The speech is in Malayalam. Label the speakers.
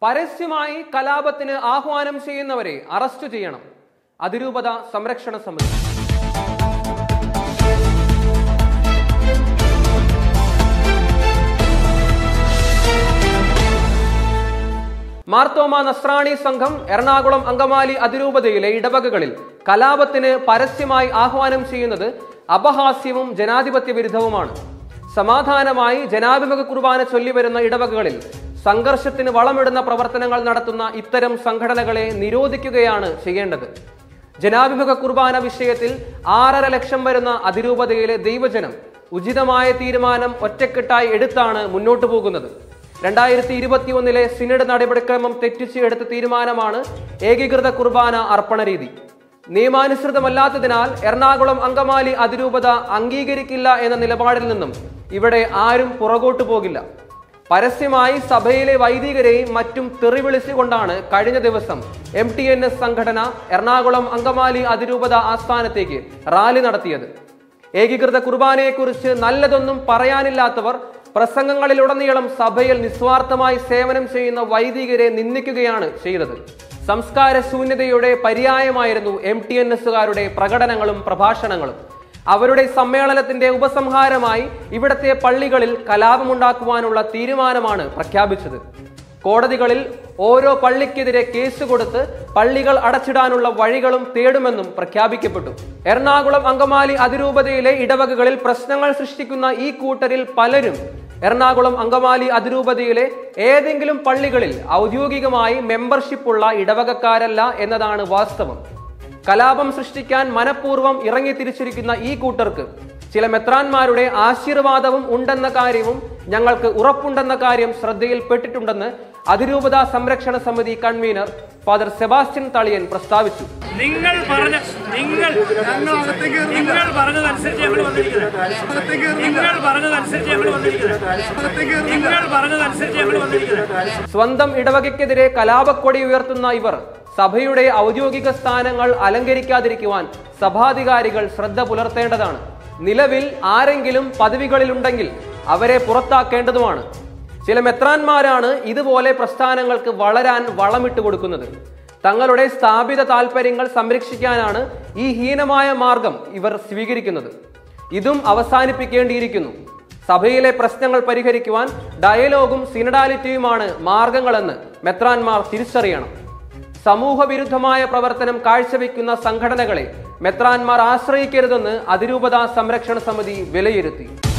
Speaker 1: പരസ്യമായി കലാപത്തിന് ആഹ്വാനം ചെയ്യുന്നവരെ അറസ്റ്റ് ചെയ്യണം അതിരൂപത സംരക്ഷണ സമിതി മാർത്തോമ നസ്രാണി സംഘം എറണാകുളം അങ്കമാലി അതിരൂപതയിലെ ഇടവകകളിൽ കലാപത്തിന് പരസ്യമായി ആഹ്വാനം ചെയ്യുന്നത് അപഹാസ്യവും ജനാധിപത്യ വിരുദ്ധവുമാണ് സമാധാനമായി ജനാഭിമുഖ കുർബാന ചൊല്ലിവരുന്ന ഇടവകകളിൽ സംഘർഷത്തിന് വളമിടുന്ന പ്രവർത്തനങ്ങൾ നടത്തുന്ന ഇത്തരം സംഘടനകളെ നിരോധിക്കുകയാണ് ചെയ്യേണ്ടത് ജനാഭിമുഖ കുർബാന വിഷയത്തിൽ ആറര ലക്ഷം വരുന്ന അതിരൂപതയിലെ ദൈവജനം ഉചിതമായ തീരുമാനം ഒറ്റക്കെട്ടായി എടുത്താണ് മുന്നോട്ടു പോകുന്നത് രണ്ടായിരത്തി ഇരുപത്തിയൊന്നിലെ സിനഡ് നടപടിക്രമം തെറ്റിച്ച് എടുത്ത തീരുമാനമാണ് ഏകീകൃത കുർബാന അർപ്പണ രീതി നിയമാനുസൃതമല്ലാത്തതിനാൽ എറണാകുളം അങ്കമാലി അതിരൂപത അംഗീകരിക്കില്ല എന്ന നിലപാടിൽ നിന്നും ഇവിടെ ആരും പുറകോട്ടു പോകില്ല പരസ്യമായി സഭയിലെ വൈദികരെയും മറ്റും തെറിവിളിച്ചുകൊണ്ടാണ് കഴിഞ്ഞ ദിവസം എം ടി എൻ എസ് സംഘടന എറണാകുളം അങ്കമാലി അതിരൂപത ആസ്ഥാനത്തേക്ക് റാലി നടത്തിയത് ഏകീകൃത കുർബാനയെക്കുറിച്ച് നല്ലതൊന്നും പറയാനില്ലാത്തവർ പ്രസംഗങ്ങളിലുടനീളം സഭയിൽ നിസ്വാർത്ഥമായി സേവനം ചെയ്യുന്ന വൈദികരെ നിന്ദിക്കുകയാണ് ചെയ്തത് സംസ്കാര ശൂന്യതയുടെ പര്യായമായിരുന്നു എം ടി എൻ എസുകാരുടെ പ്രകടനങ്ങളും പ്രഭാഷണങ്ങളും അവരുടെ സമ്മേളനത്തിന്റെ ഉപസംഹാരമായി ഇവിടത്തെ പള്ളികളിൽ കലാപമുണ്ടാക്കുവാനുള്ള തീരുമാനമാണ് പ്രഖ്യാപിച്ചത് കോടതികളിൽ ഓരോ പള്ളിക്കെതിരെ കേസ് കൊടുത്ത് പള്ളികൾ അടച്ചിടാനുള്ള വഴികളും തേടുമെന്നും പ്രഖ്യാപിക്കപ്പെട്ടു എറണാകുളം അങ്കമാലി അതിരൂപതയിലെ ഇടവകകളിൽ പ്രശ്നങ്ങൾ സൃഷ്ടിക്കുന്ന ഈ കൂട്ടരിൽ പലരും എറണാകുളം അങ്കമാലി അതിരൂപതയിലെ ഏതെങ്കിലും പള്ളികളിൽ ഔദ്യോഗികമായി മെമ്പർഷിപ്പുള്ള ഇടവകക്കാരല്ല എന്നതാണ് വാസ്തവം കലാപം സൃഷ്ടിക്കാൻ മനഃപൂർവ്വം ഇറങ്ങി തിരിച്ചിരിക്കുന്ന ഈ കൂട്ടർക്ക് ചില മെത്രാന്മാരുടെ ആശീർവാദവും ഉണ്ടെന്ന കാര്യവും ഞങ്ങൾക്ക് ഉറപ്പുണ്ടെന്ന കാര്യം ശ്രദ്ധയിൽപ്പെട്ടിട്ടുണ്ടെന്ന് അതിരൂപത സംരക്ഷണ സമിതി കൺവീനർ ഫാദർ സെബാസ്റ്റ്യൻ തളിയൻ പ്രസ്താവിച്ചു
Speaker 2: നിങ്ങൾ പറഞ്ഞ നിങ്ങൾ നിങ്ങൾ പറഞ്ഞതനുസരിച്ച് ഞങ്ങൾ വന്നിരിക്കുന്നത് നിങ്ങൾ പറഞ്ഞതനുസരിച്ച് ഞങ്ങൾ വന്നിരിക്കുന്നത് നിങ്ങൾ പറഞ്ഞതനുസരിച്ച് ഞങ്ങൾ വന്നിരിക്കുന്നത്
Speaker 1: സ്വന്തം ഇടവകയ്ക്കെതിരെ കലാപക്കൊടി ഉയർത്തുന്ന ഇവർ സഭയുടെ ഔദ്യോഗിക സ്ഥാനങ്ങൾ അലങ്കരിക്കാതിരിക്കുവാൻ സഭാധികാരികൾ ശ്രദ്ധ പുലർത്തേണ്ടതാണ് നിലവിൽ ആരെങ്കിലും പദവികളിലുണ്ടെങ്കിൽ അവരെ പുറത്താക്കേണ്ടതുമാണ് ചില മെത്രാന്മാരാണ് ഇതുപോലെ പ്രസ്ഥാനങ്ങൾക്ക് വളരാൻ വളമിട്ട് കൊടുക്കുന്നത് തങ്ങളുടെ സ്ഥാപിത താൽപ്പര്യങ്ങൾ സംരക്ഷിക്കാനാണ് ഈ ഹീനമായ മാർഗം ഇവർ സ്വീകരിക്കുന്നത് ഇതും അവസാനിപ്പിക്കേണ്ടിയിരിക്കുന്നു സഭയിലെ പ്രശ്നങ്ങൾ പരിഹരിക്കുവാൻ ഡയലോഗും സിനഡാലിറ്റിയുമാണ് മാർഗങ്ങളെന്ന് മെത്രാന്മാർ തിരിച്ചറിയണം സമൂഹ വിരുദ്ധമായ പ്രവർത്തനം കാഴ്ചവെക്കുന്ന സംഘടനകളെ മെത്രാന്മാർ ആശ്രയിക്കരുതെന്ന് അതിരൂപത സംരക്ഷണ സമിതി വിലയിരുത്തി